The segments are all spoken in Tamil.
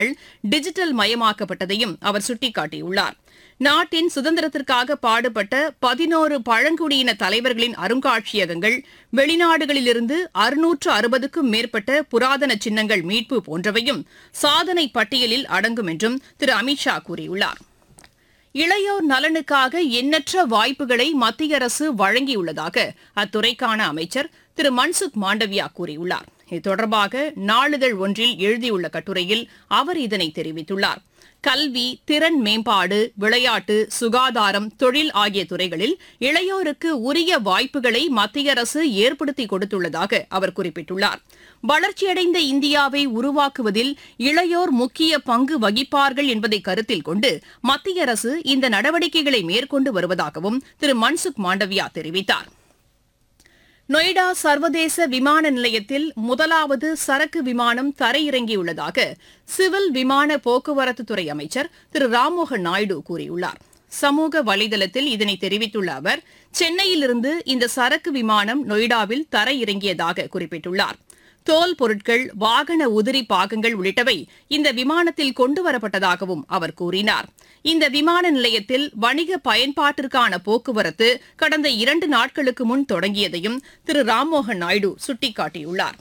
டிஜிட்டல் மயமாக்கப்பட்டதையும் அவர் சுட்டிக்காட்டியுள்ளார் நாட்டின் சுதந்திரத்திற்காக பாடுபட்ட பதினோரு பழங்குடியின தலைவர்களின் அருங்காட்சியகங்கள் வெளிநாடுகளிலிருந்து அறுநூற்று அறுபதுக்கும் மேற்பட்ட புராதன சின்னங்கள் மீட்பு போன்றவையும் சாதனை பட்டியலில் அடங்கும் என்றும் திரு அமித்ஷா கூறியுள்ளார் இளையோர் நலனுக்காக எண்ணற்ற வாய்ப்புகளை மத்திய அரசு வழங்கியுள்ளதாக அத்துறைக்கான அமைச்சர் திரு மன்சுக் மாண்டவியா கூறியுள்ளார் இது தொடர்பாக நாளிதழ் ஒன்றில் எழுதியுள்ள கட்டுரையில் அவர் இதனை தெரிவித்துள்ளார் கல்வி திறன் மேம்பாடு விளையாட்டு சுகாதாரம் தொழில் ஆகிய துறைகளில் இளையோருக்கு உரிய வாய்ப்புகளை மத்திய அரசு ஏற்படுத்தி கொடுத்துள்ளதாக அவர் குறிப்பிட்டுள்ளார் வளர்ச்சியடைந்த இந்தியாவை உருவாக்குவதில் இளையோர் முக்கிய பங்கு வகிப்பார்கள் என்பதை கருத்தில் கொண்டு மத்திய அரசு இந்த நடவடிக்கைகளை மேற்கொண்டு வருவதாகவும் திரு மன்சுக் மாண்டவியா தெரிவித்தார் நொய்டா சர்வதேச விமான நிலையத்தில் முதலாவது சரக்கு விமானம் தரையிறங்கியுள்ளதாக சிவில் விமான போக்குவரத்துத்துறை அமைச்சர் திரு ராம்மோகன் நாயுடு கூறியுள்ளார் சமூக வலைதளத்தில் இதனை தெரிவித்துள்ள அவர் சென்னையிலிருந்து இந்த சரக்கு விமானம் நொய்டாவில் தரையிறங்கியதாக குறிப்பிட்டுள்ளார் தோல் பொருட்கள் வாகன உதிரி பாகங்கள் உள்ளிட்டவை இந்த விமானத்தில் கொண்டுவரப்பட்டதாகவும் அவர் கூறினார் இந்த விமான நிலையத்தில் வணிக பயன்பாட்டிற்கான போக்குவரத்து கடந்த இரண்டு நாட்களுக்கு முன் தொடங்கியதையும் திரு ராம்மோகன் நாயுடு சுட்டிக்காட்டியுள்ளார்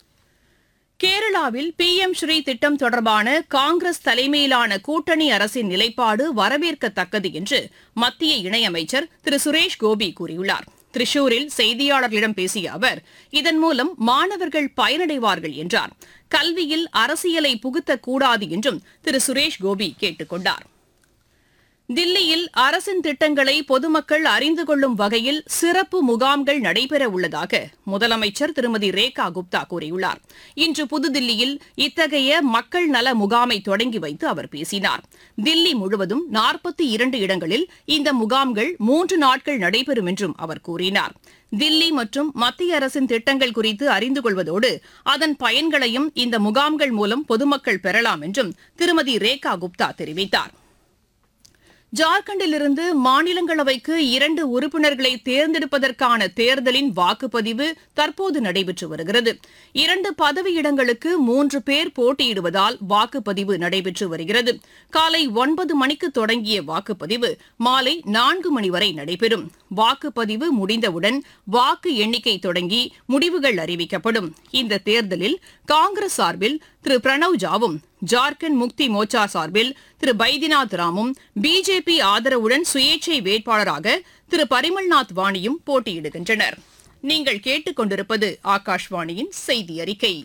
கேரளாவில் பி எம் ஸ்ரீ திட்டம் தொடர்பான காங்கிரஸ் தலைமையிலான கூட்டணி அரசின் நிலைப்பாடு வரவேற்கத்தக்கது என்று மத்திய இணையமைச்சர் திரு சுரேஷ் கோபி கூறியுள்ளார் திரிஷூரில் செய்தியாளர்களிடம் பேசிய அவர் இதன் மூலம் மாணவர்கள் பயனடைவார்கள் என்றார் கல்வியில் அரசியலை புகுத்தக்கூடாது என்றும் திரு சுரேஷ் கோபி கேட்டுக் கொண்டார் தில்லியில் அரசின் திட்டங்களை பொதுமக்கள் அறிந்து கொள்ளும் வகையில் சிறப்பு முகாம்கள் நடைபெற உள்ளதாக முதலமைச்சர் திருமதி ரேகா குப்தா கூறியுள்ளார் இன்று புதுதில்லியில் இத்தகைய மக்கள் நல முகாமை தொடங்கி வைத்து அவர் பேசினார் தில்லி முழுவதும் நாற்பத்தி இரண்டு இடங்களில் இந்த முகாம்கள் மூன்று நாட்கள் நடைபெறும் என்றும் அவர் கூறினார் தில்லி மற்றும் மத்திய அரசின் திட்டங்கள் குறித்து அறிந்து கொள்வதோடு அதன் பயன்களையும் இந்த முகாம்கள் மூலம் பொதுமக்கள் பெறலாம் என்றும் திருமதி ரேகா குப்தா தெரிவித்தார் ஜார்க்கண்டிலிருந்து மாநிலங்களவைக்கு இரண்டு உறுப்பினர்களை தேர்ந்தெடுப்பதற்கான தேர்தலின் வாக்குப்பதிவு தற்போது நடைபெற்று வருகிறது இரண்டு பதவியிடங்களுக்கு மூன்று பேர் போட்டியிடுவதால் வாக்குப்பதிவு நடைபெற்று வருகிறது காலை ஒன்பது மணிக்கு தொடங்கிய வாக்குப்பதிவு மாலை நான்கு மணி வரை நடைபெறும் வாக்குப்பதிவு முடிந்தவுடன் வாக்கு எண்ணிக்கை தொடங்கி முடிவுகள் அறிவிக்கப்படும் இந்த தேர்தலில் காங்கிரஸ் சார்பில் திரு பிரணவ் ஜாவும் ஜார்க்கண்ட் முக்தி மோர்ச்சா சார்பில் திரு பைதிநாத் ராமும் பிஜேபி ஆதரவுடன் சுயேட்சை வேட்பாளராக திரு பரிமல்நாத் வாணியும் போட்டியிடுகின்றனர் நீங்கள் கேட்டுக்கொண்டிருப்பது ஆகாஷ்வாணியின் செய்தி அறிக்கை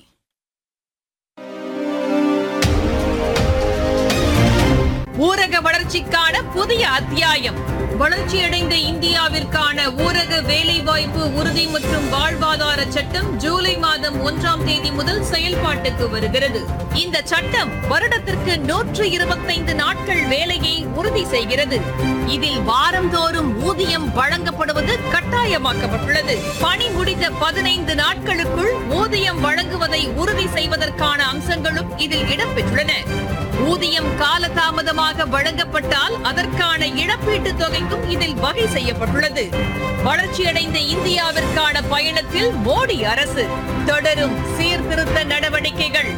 ஊரக வளர்ச்சிக்கான புதிய அத்தியாயம் வளர்ச்சியடைந்த இந்தியாவிற்கான ஊரக வேலைவாய்ப்பு உறுதி மற்றும் வாழ்வாதார சட்டம் ஜூலை மாதம் ஒன்றாம் தேதி முதல் செயல்பாட்டுக்கு வருகிறது இந்த சட்டம் வருடத்திற்கு நூற்று இருபத்தைந்து நாட்கள் வேலையை உறுதி செய்கிறது இதில் வாரந்தோறும் ஊதியம் வழங்கப்படுவது கட்டாயமாக்கப்பட்டுள்ளது பணி முடிந்த பதினைந்து நாட்களுக்குள் ஊதியம் வழங்குவதை உறுதி செய்வதற்கான அம்சங்களும் இதில் இடம்பெற்றுள்ளன ஊதியம் காலதாமதமாக வழங்கப்பட்டால் அதற்கான இழப்பீட்டுத் தொகைக்கும் இதில் வகை செய்யப்பட்டுள்ளது வளர்ச்சியடைந்த இந்தியாவிற்கான பயணத்தில் மோடி அரசு தொடரும் சீர்திருத்த நடவடிக்கைகள்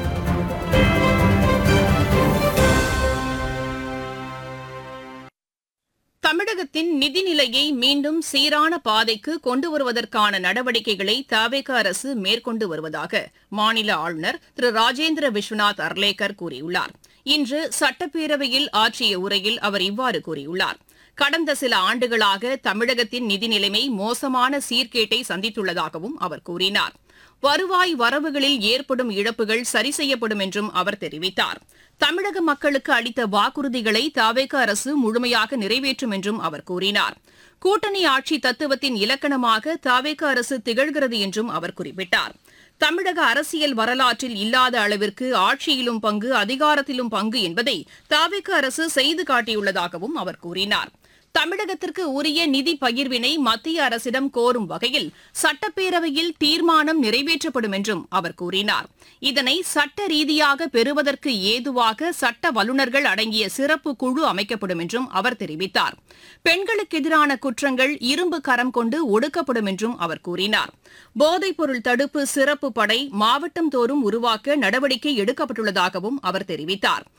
தமிழகத்தின் நிதிநிலையை மீண்டும் சீரான பாதைக்கு கொண்டு வருவதற்கான நடவடிக்கைகளை தவேக அரசு மேற்கொண்டு வருவதாக மாநில ஆளுநர் திரு ராஜேந்திர விஸ்வநாத் அர்லேக்கர் கூறியுள்ளார் இன்று சட்டப்பேரவையில் ஆற்றிய உரையில் அவர் இவ்வாறு கூறியுள்ளார் கடந்த சில ஆண்டுகளாக தமிழகத்தின் நிதி நிலைமை மோசமான சீர்கேட்டை சந்தித்துள்ளதாகவும் அவர் கூறினார் வருவாய் வரவுகளில் ஏற்படும் இழப்புகள் சரி செய்யப்படும் என்றும் அவர் தெரிவித்தார் தமிழக மக்களுக்கு அளித்த வாக்குறுதிகளை தாவேக அரசு முழுமையாக நிறைவேற்றும் என்றும் அவர் கூறினார் கூட்டணி ஆட்சி தத்துவத்தின் இலக்கணமாக தாவேக அரசு திகழ்கிறது என்றும் அவர் குறிப்பிட்டார் தமிழக அரசியல் வரலாற்றில் இல்லாத அளவிற்கு ஆட்சியிலும் பங்கு அதிகாரத்திலும் பங்கு என்பதை தாவேக அரசு செய்து காட்டியுள்ளதாகவும் அவர் கூறினார் தமிழகத்திற்கு உரிய நிதி பகிர்வினை மத்திய அரசிடம் கோரும் வகையில் சட்டப்பேரவையில் தீர்மானம் நிறைவேற்றப்படும் என்றும் அவர் கூறினார் இதனை சட்ட ரீதியாக பெறுவதற்கு ஏதுவாக சட்ட வல்லுநர்கள் அடங்கிய சிறப்பு குழு அமைக்கப்படும் என்றும் அவர் தெரிவித்தார் பெண்களுக்கு எதிரான குற்றங்கள் இரும்பு கரம் கொண்டு ஒடுக்கப்படும் என்றும் அவர் கூறினார் போதைப்பொருள் தடுப்பு சிறப்பு படை மாவட்டம் தோறும் உருவாக்க நடவடிக்கை எடுக்கப்பட்டுள்ளதாகவும் அவர் தெரிவித்தார்